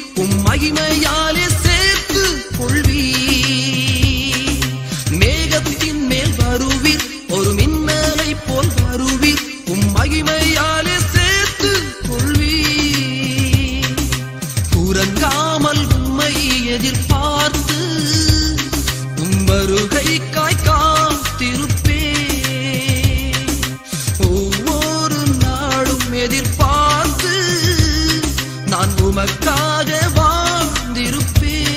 உம் மகிமையாலே சேர்த்து கொள்வீர் மேகத்தின் மேல் வருவீர் ஒரு மின்னலை போல் வருவீர் உம் மகிமையாலே சேர்த்து கொள்வீர் உறங்காமல் உம்மை எதிர்பார்த்து உம் வருகைக்காய் காத்திருப்பேன் ஒவ்வொரு நாளும் எதிர்பார்த்து நான் உமக்காக வாழ்ந்திருப்பேன்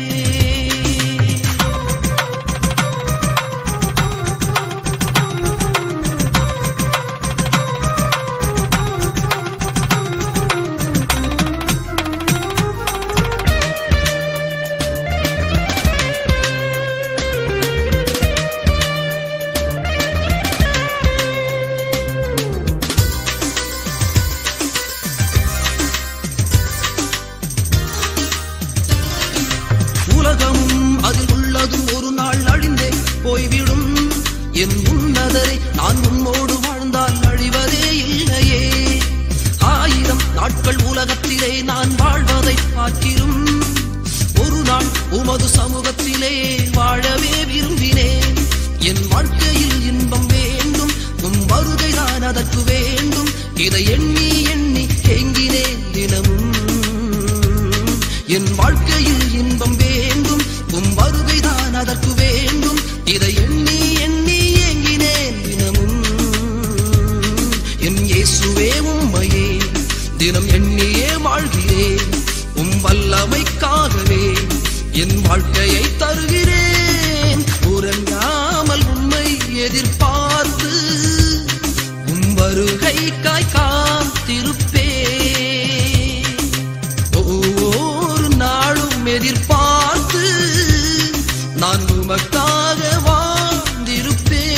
உலகமும் அதில் உள்ளதும் ஒரு நாள் அழிந்தே போய்விடும் என் உன்னதரை நான் உன்னோடு வாழ்ந்தால் அழிவதே இல்லையே ஆயிரம் நாட்கள் உலகத்திலே நான் வாழ்வதை பார்க்கிறோம் ஒரு நாள் உமது சமூகத்திலே வாழவே விரும்பினேன் என் வாழ்க்கையில் இன்பம் வேண்டும் உம் வருகைதான் அதற்கு வேண்டும் இதை எண்ணி எண்ணி ஏங்கினேன் தினமும் என் வாழ்க்கையில் இன்பம் வேண்டும் உம் வருகைதான் அதற்கு வேண்டும் இதை எண்ணி எண்ணி ஏங்கினேன் தினமும் என் இயேசுவே உம்மையே தினம் எண்ணியே வாழ்கிறேன் உம் வல்லமைக்காகவே என் வாழ்க்கையை தருகிறேன் உறங்காமல் உம்மை எதிர்பார்த்து உம் வருகைக்காய் காத்திருப்பேன் ஒவ்வொரு நாளும் எதிர்பார்த்து நான் உமக்காக வாழ்ந்திருப்பேன்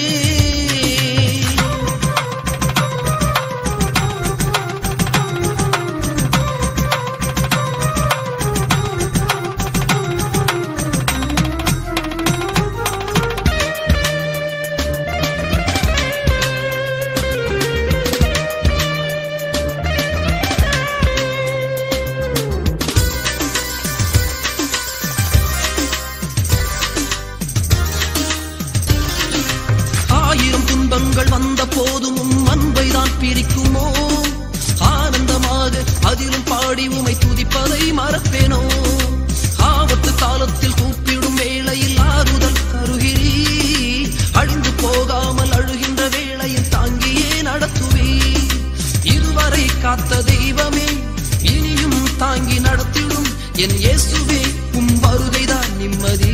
ஆயிரம் துன்பங்கள் வந்த போதும் உம் அன்பை தான் பிரிக்குமோ ஆனந்தமாக அதிலும் பாடி உமை துதிப்பதை மறப்பேனோ ஆபத்து காலத்தில் கூப்பிடும் வேளையில் ஆறுதல் தருகிறீ அழிந்து போகாமல் அழுகின்ற வேளையில் தாங்கியே நடத்துவீ இதுவரை காத்த தெய்வமே இனியும் தாங்கி நடத்திடும் என் இயேசுவே உம் வருகைதான் நிம்மதி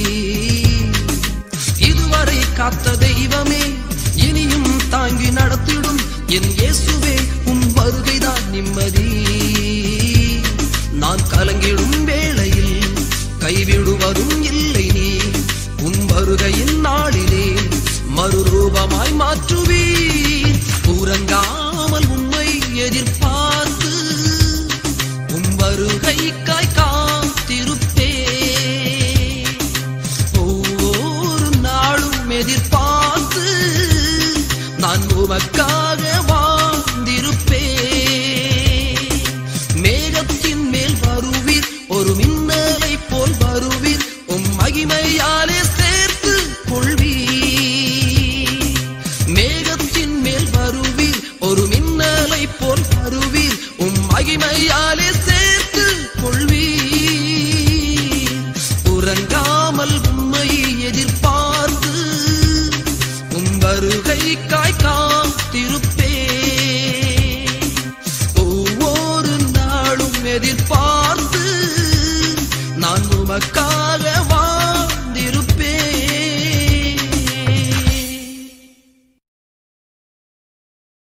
இதுவரை காத்த தெய்வமே இனியும் தாங்கி நடத்திடும் என் இயேசுவே உன் வருகைதான் நிம்மதி நான் கலங்கிடும் வேளையில் கைவிடுவதும் இல்லை நீ உன் வருகையின் நாளிலே மறுரூபமாய் மாற்றுவீர் உறங்காமல் உம்மை எதிர்பார்த்து உம் வருகைக்காய் காத்திருப்பேன் ஒவ்வொரு நாளும் எதிர்பார்த்து நான் உமக்காக வாழ்ந்திருப்பேன் மேகத்தின் மேல் வருவீர் ஒரு மின்னலை போல் வருவீர் உம் மகிமையாலே சேர்த்து கொள்வீர் மேகத்தின் மேல் வருவீர் ஒரு மின்னலை போல் வருவீர் உம் மகிமையாலே சேர்த்து கொள்வீர் உறங்காமல் உம்மை எதிர்பார்த்து உம் வருகைக்காய் காத்திருப்பேன் ஒவ்வொரு நாளும் எதிர்பார்த்து நான் உமக்காக வா